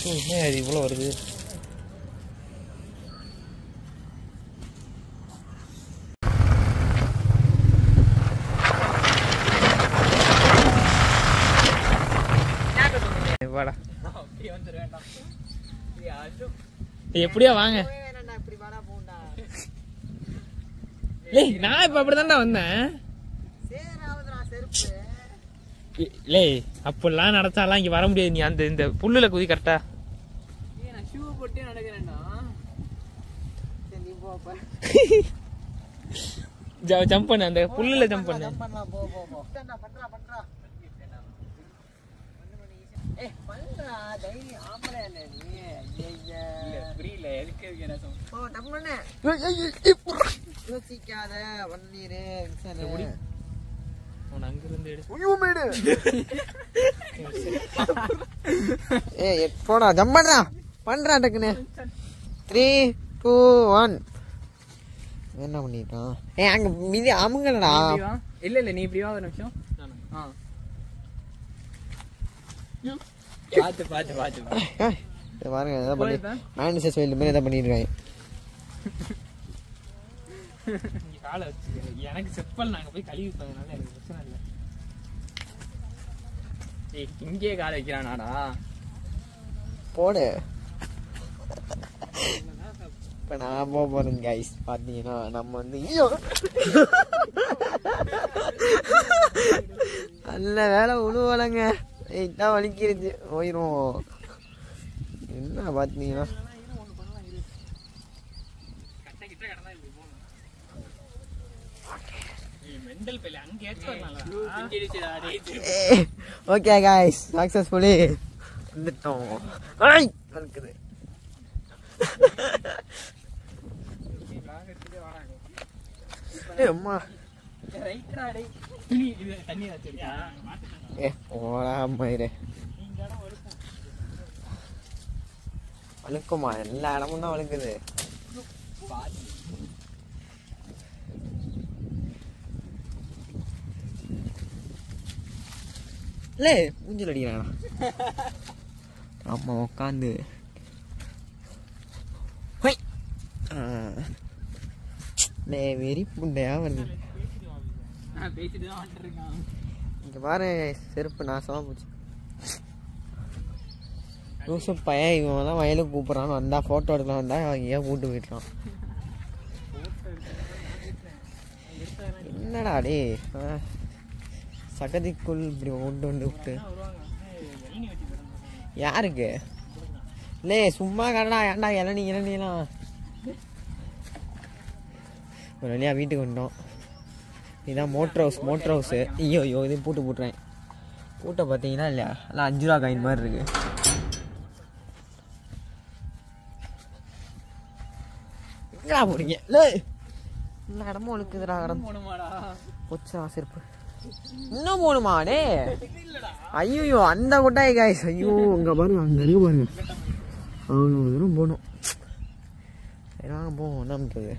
ஓ, என்ன அது இவ்வளோ வருது வாடா எப்படியா வாங்க லே நான் இப்ப அப்படிதான்டா வந்தேன் லே அப்படிலாம் நடத்தாலாம் இங்க வர முடியாது நீ அந்த இந்த புல்லுல குதி கரெக்டா நான் ஷூ போட்டே நடக்கிறேன்டா ஜம்ப் பண்ணு அந்த புல்லுல ஜம்ப் பண்ணு பண்ணலாம் போ போ போ பண்றா பண்றா பண்றா ஏய் பண்றா தைரியம் ஆம்பளை என்ன நீ ஐயா புரியல எதுக்கு என்ன ஓ டம்மண்ணே யோசிக்காத வந்தீரு முடி. அவன் அங்க இருந்து எடு ஏய் போடா ஜம்ப் பண்றா பண்றா டக்குன்னு த்ரீ டூ ஒன் என்ன பண்ணிட்டான் ஏய் அங்க மிதி அமுங்கலடா இல்ல இல்ல நீ இப்படி வா ஒரு நிமிஷம் ஆ பாத்து பாத்து பாத்து ஏய், இதை பாருங்க எதாவது பண்ணி போயிருப்பேன். மேனிசஸ் வெயில் மாதிரி எதாவது பண்ணிருக்காங்க இங்க காலை வச்சு எனக்கு செப்பல் நாங்க போய் கழுவி போனதுனால எனக்கு பிரச்சனை இல்லை ஏய் இங்கேயே கால வைக்கிறானாடா போடு இப்போ நான் போக போறேன் கைஸ் பார்த்தீங்கன்னா நம்ம வந்து ஐயோ நல்ல வேலை உழுவலைங்க இதான் வலிக்கிறது போயிரும் என்ன பார்த்தீங்கன்னா மெண்டல் பையில அங்க ஏற்று வரலாம் ஓகே கைஸ் சக்ஸஸ்ஃபுல்லி வந்துட்டோம் ஐய் இருக்குது ஏய் அம்மா ரைட்ரா டேய் துணி இது தண்ணி வச்சிருக்கியா ஏ போடா மயிரு வழுக்குமா எல்லா இடமும் தான் வழுக்குது இல்லை மூஞ்சில் அடிக்கிறானா ஆமாம் உட்காந்து லே வெறி புண்டையா வந்து நான் பேசிட்டு தான் வந்துட்டு இருக்கான் இங்க பாரு செருப்பு நாசமா போச்சு லூசு பையன் இவன் தான் வயலுக்கு கூப்பிட்றான் வந்தா ஃபோட்டோ எடுக்கலாம் வந்தா அவன் ஏன் கூட்டு போயிட்டான் என்னடா டே சகதிக்குள் இப்படி கொண்டு வந்து விட்டு யாருக்கு லே சும்மா கடடா ஏன்டா இளநீ இளநீலாம் ஒரு வழியா வீட்டுக்கு வந்தோம் இதான் மோட்டர் ஹவுஸ் மோட்டர் ஹவுஸு ஐயோ ஐயோ இதையும் பூட்டு போட்டுறேன் பூட்டை பார்த்தீங்கன்னா இல்லையா எல்லாம் அஞ்சு ரூபா காயின் மாதிரி இருக்கு எங்கடா போறீங்க லே எல்லா இடமும் ஒழுக்குதுடா இடம் போணுமாடா போச்சுடா செருப்பு இன்னும் போகணுமா டே ஐயோ அந்த கொட்டாய் காய்ஸ் ஐயோ இங்க பாருங்க அங்க இருக்கு பாருங்க அவ்வளோ தூரம் போகணும் சரி வாங்க போவோம் என்ன பண்ணுறது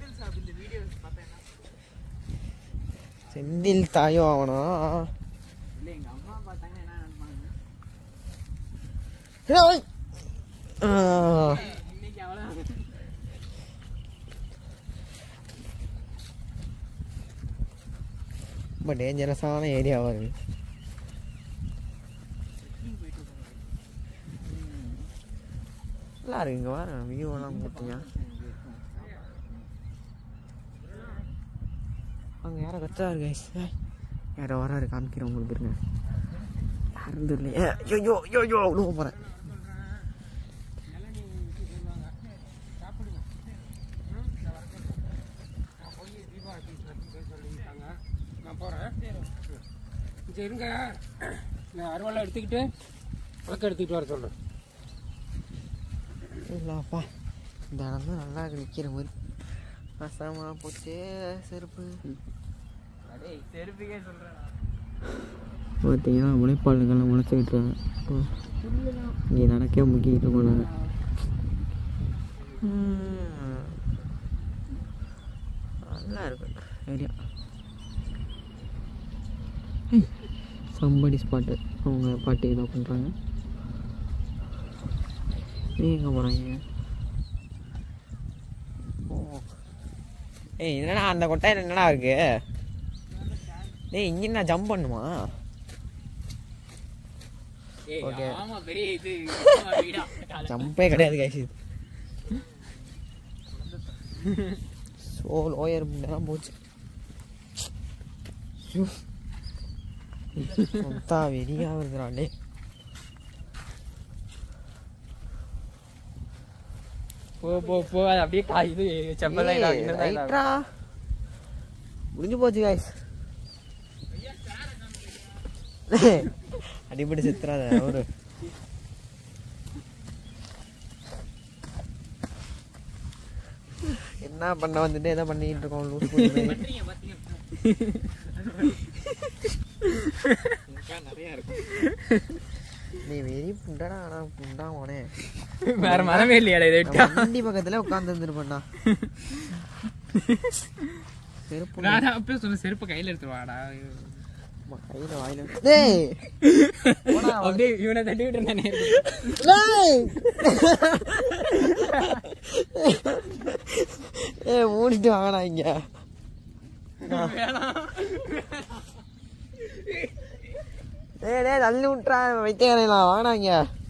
செந்தில் தாயோ அவனா இல்ல எங்க அம்மா பார்த்தாங்கன்னா என்ன நினைப்பாங்க ஏய். ஆ. இன்னைக்கு அவ்வளோ ரொம்ப டேஞ்சரஸான ஏரியாவாக இருக்கு நல்லா இருக்கு இங்கே வர வியூவெல்லாம் போட்டீங்க அங்கே யாரோ கத்துறாரு கைஸ் யாரோ வராரு காமிக்கிறேன் உங்களுக்கு இருங்க யாரும் தெரியலையே ஐயோ ஐயோ ஐயோ விழுவ போகிறேன் நான் போறேன் சரி இருங்க நான் அருவாளை எடுத்துக்கிட்டு விளக்க எடுத்துக்கிட்டு வர சொல்றேன் இல்லப்பா இந்த இடம் தான் நல்லா நிற்கிற மாதிரி அசாமா போச்சு செருப்பு செருப்புக்கே சொல்றேன் பார்த்தீங்கன்னா முளைப்பாலுங்கெல்லாம் முளைச்சிக்கிட்டு இருக்காங்க இங்கே நடக்கவே முக்கிக்கிட்டு போனாங்க நல்லா இருக்கு ஏரியா சம்படி ஸ்பாட்டு அவங்க பாட்டி ஏதோ பண்ணுறாங்க நீ எங்கே போகிறாங்க ஓ ஏய் என்னடா அந்த கொட்டாயில் என்னடா இருக்கு டேய் இங்கே நான் ஜம்ப் பண்ணுமா Okay. ஆமா பெரிய இது வீடா ஜம்பே கிடையாது கைஸ் இது ஸோ லோயர் தான் போச்சு சொத்தா வெறியா வருதுறாண்டே போ போ போ அது அப்படியே கா இது செப்பல் தான் இதாகும், இன்னும் தான் இதாகும். ரைட்ரா முடிஞ்சு போச்சு கைஸ் அடிப்படி செத்துறாத ஒரு என்ன பண்ண வந்துட்டு எதை பண்ணிட்டு இருக்கோம் லூஸ் பண்ணி நீ வெறி புண்டடா ஆனா புண்டா உனே வேற மரமே இல்லையாடா இதை விட்டா வண்டி பக்கத்துல உட்கார்ந்து இருந்திருப்பேன்டா செருப்பு நான் அப்பவே சொன்ன செருப்பு கையில எடுத்து வாடா அம்மா, கையில வாயில டேய் அப்படியே இவனை தட்டி விட்டு நானே டேய் ஏய் மூடிட்டு வாங்கடா இங்க டேய் டேய் தள்ளி விட்டுறா வைத்தியக்காரன் வாங்கடா இங்க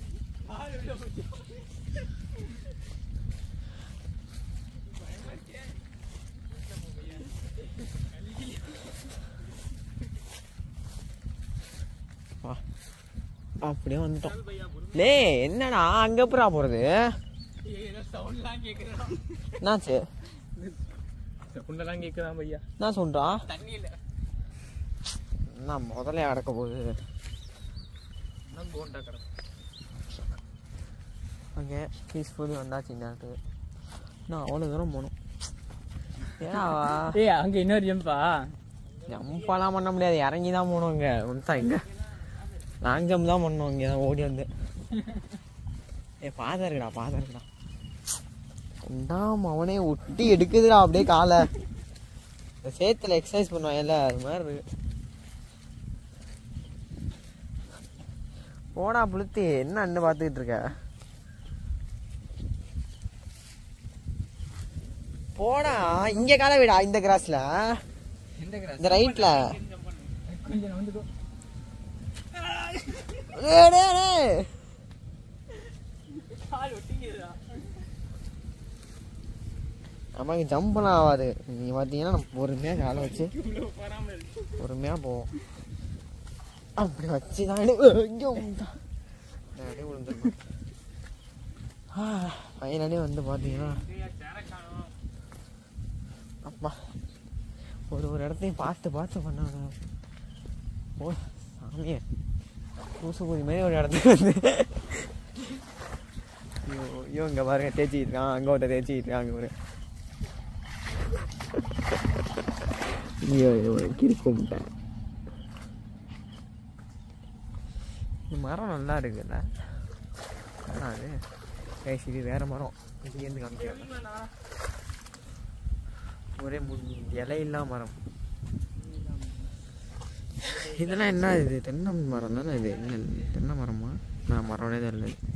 வா. அப்படியே வந்துட்டோம் லே என்னடா அங்க புறா போறது என்னாச்சு புண்டெல்லாம் கேக்குதான் பையா என்ன சொல்றா தண்ணி இல்ல என்ன முதல்ல அடக்க போகுது இன்னும் போண்டா கிடக்கும் ஓகே பீஸ்ஃபுல்லி வந்தாச்சு இந்த இடத்துக்கு நான் அவ்வளோ தூரம் போகணும் ஏன்னா ஏய் அங்க இன்னொரு ஜம்பா ஜம்ப்லாம் பண்ண முடியாது இறங்கி தான் போகணும் இங்கே ஒன்றா இங்கே லாங் ஜம்ப் தான் பண்ணோம் இங்கே ஓடி வந்து ஏ பாதம் இருக்குடா பாதம் இருக்குடா உண்டாம் அவனே ஒட்டி எடுக்குதுடா அப்படியே காலை இந்த சேத்துல எக்ஸசைஸ் பண்ணுவாங்கல்ல அது மாதிரி இருக்கு போடா புளுத்தி என்ன அண்ணு பார்த்துக்கிட்டு இருக்க போடா இங்க காலை விடா இந்த கிராஸ்ல எந்த கிராஸ் இந்த ரைட்ல கொஞ்சம் வந்துக்கோ டேய், டேய், டேய். நமக்கு ஜம்ப்லாம் ஆகாது நீ பார்த்தீங்கன்னா நம்ம பொறுமையாக காலை வச்சு பொறுமையாக போவோம் அப்படி வச்சு தான் இங்கே அப்படியே விழுந்துருப்பேன் ஃபைனலே வந்து பார்த்தீங்கன்னா அப்பா ஒரு ஒரு இடத்தையும் பார்த்து பார்த்து பண்ணாங்க ஓ சாமியே தூசுக்குடி மாதிரி ஒரு இடத்துக்கு வந்து ஐயோ ஐயோ இங்கே பாருங்க தேய்ச்சிக்கிட்டு இருக்கான் அங்கே ஒருத்தர் தேய்ச்சிக்கிட்டு இருக்கான் அங்கே ஒரு ஐயோ ஐயோ கிரி கும்பிட்டேன் இந்த மரம் நல்லா இருக்குல்ல ஆனால் அது கைஸ் இது வேற மரம் இங்கேருந்து காமிக்கிறேன் ஒரே மு இலையில்லா மரம் இதெல்லாம் என்ன இது தென்னை மரம் தானே இது என்ன தென்னை மரமா நான் மரம்னே தெரியல இது.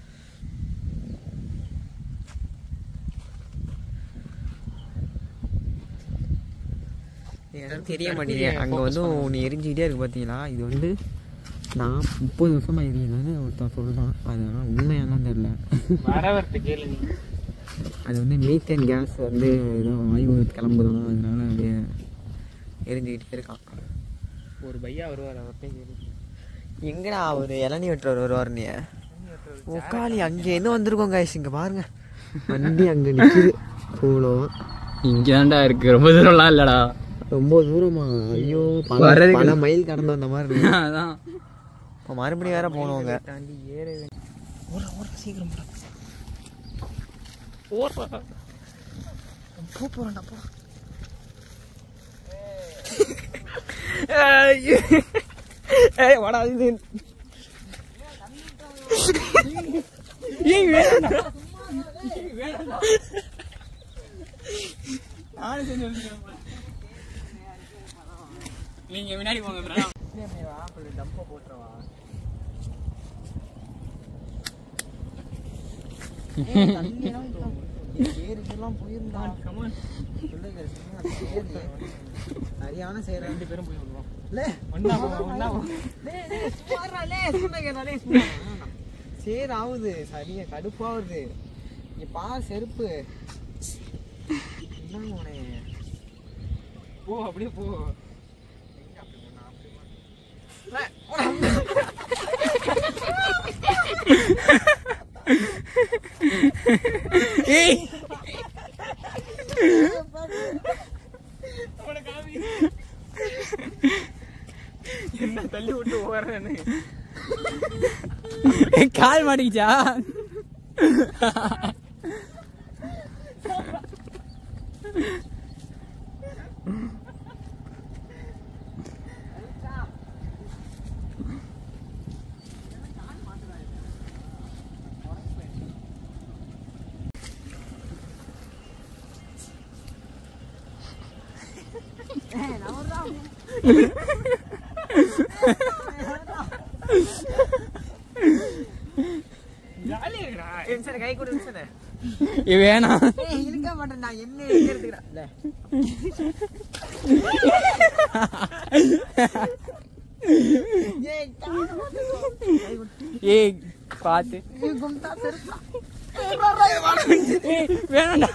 எனக்கு தெரிய மாட்டேங்குது அங்கே வந்து ஒன்று எரிஞ்சுக்கிட்டே இருக்கு பார்த்தீங்களா இது வந்து நான் முப்பது வருஷமாக எரியுதுன்னு ஒருத்தன் சொல்கிறான் அதெல்லாம் உண்மையாலாம் தெரில வர வரத்து கேளு நீ அது வந்து மீத்தேன் கேஸ் வந்து ஏதோ வாயு கிளம்புதான் அதனால அப்படியே எரிஞ்சுக்கிட்டே இருக்கான் ஒரு பையா வருவார் அவர்கிட்ட கேளு எங்கடா அவர் இளநீ வெட்டுறவர் வருவார் நீ உக்காளி அங்கேருந்து வந்திருக்கோம் கைஸ் இங்கே பாருங்க வண்டி அங்கே நிற்குது இவ்வளோ இங்க தான்டா இருக்கு ரொம்ப தூரம்லாம் இல்லடா ரொம்ப தூரமா ஐயோ பல வர்றதுக்கு- பல மைல் கடந்து வந்த மாதிரி இருக்கு அதான் இப்போ மறுபடியும் வேற போனவங்க தாண்டி ஏற ஓடுறா ஓடுறா சீக்கிரம் போடா ஓடுறா போ போறேன்டா போ ஏய் வாடா இது ஏய் வேணாம்டா வேணாம்டா நானும் செஞ்சு வச்சிருக்கேன் நீங்க முன்னாடி போங்க பிரா டம்ப போட்டுருவா சேருக்கெல்லாம் போயிருந்தா சொல்லுங்க சேரு சரியான சேரு ரெண்டு பேரும் போய் விடுவோம் லே ஒண்ணா போவோம், ஒண்ணா போவோம். லே, லே, சும்மாடா, லே, சொன்னேங்க, லே, சும்மா. சேர் ஆகுது சரியா கடுப்பாகுது இங்க பாரு செருப்பு என்ன மோனே போ அப்படியே போ ஏய் என்ன தள்ளி விட்டு ஓடுறேன்னு கால் மாட்டிக்கிச்சா ஜாலியா இருக்கடா டென்ஷன் கை கொடு டென்ஷன் இது வேணாம் ஏய் இழுக்க மாட்டேன் நான் என்ன இழுக்கிறதுக்குடா லே ஏய் கால் மாட்டுக்கோ. கை கொடு. ஏய் பாத்து ஏய், கும்தா செருப்பா. ஏய் வேணாம்டா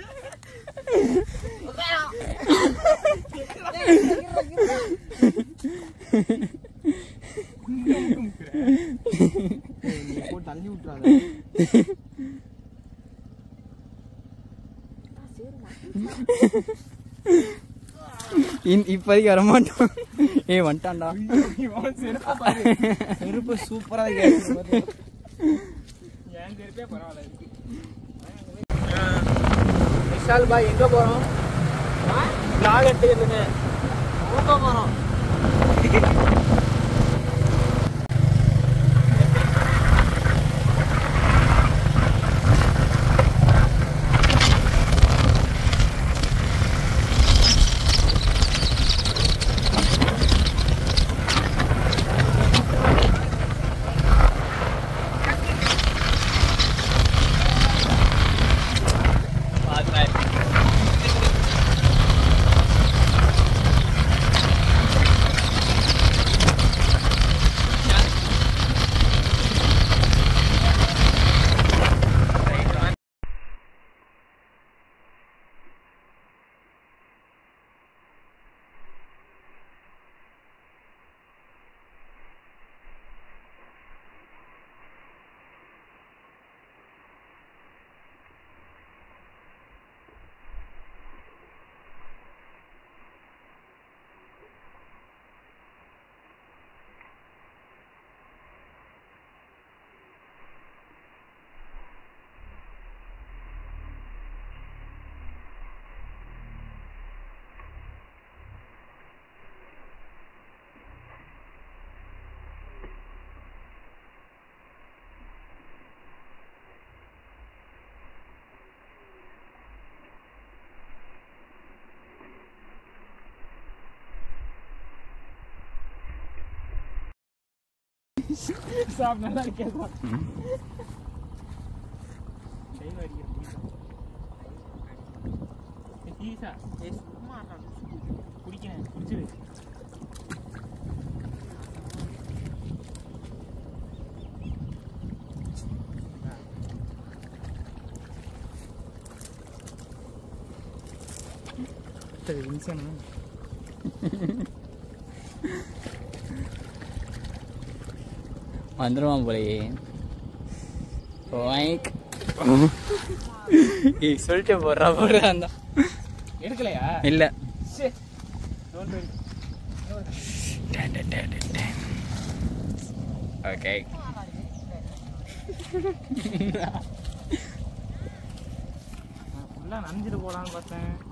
ஏய், நீ போட்டு தள்ளி விட்டுறாத இன்- இப்போதைக்கு வர மாட்டோம் ஏய் வந்துட்டான்டா செருப்பு சூப்பரா இருக்கு விஷால் பாய் எங்க போறோம் லாக் எடுத்துக்கிட்டுங்க ஊக்க போறோம் சாப் நல்லா இருக்கே சாப் டைம் அடிக்கிற ஈசா குடிக்கிறேன் குடிச்சிரு நிமிஷம் வந்துருவான் போலயே வாய்க் ஏய் சொல்லிட்டு போடுறா போடுறா அந்த எடுக்கலையா இல்ல சே டோன்ட் வரி ஓகே ஃபுல்லாக நனைஞ்சிட்டு போகலான்னு பார்த்தேன்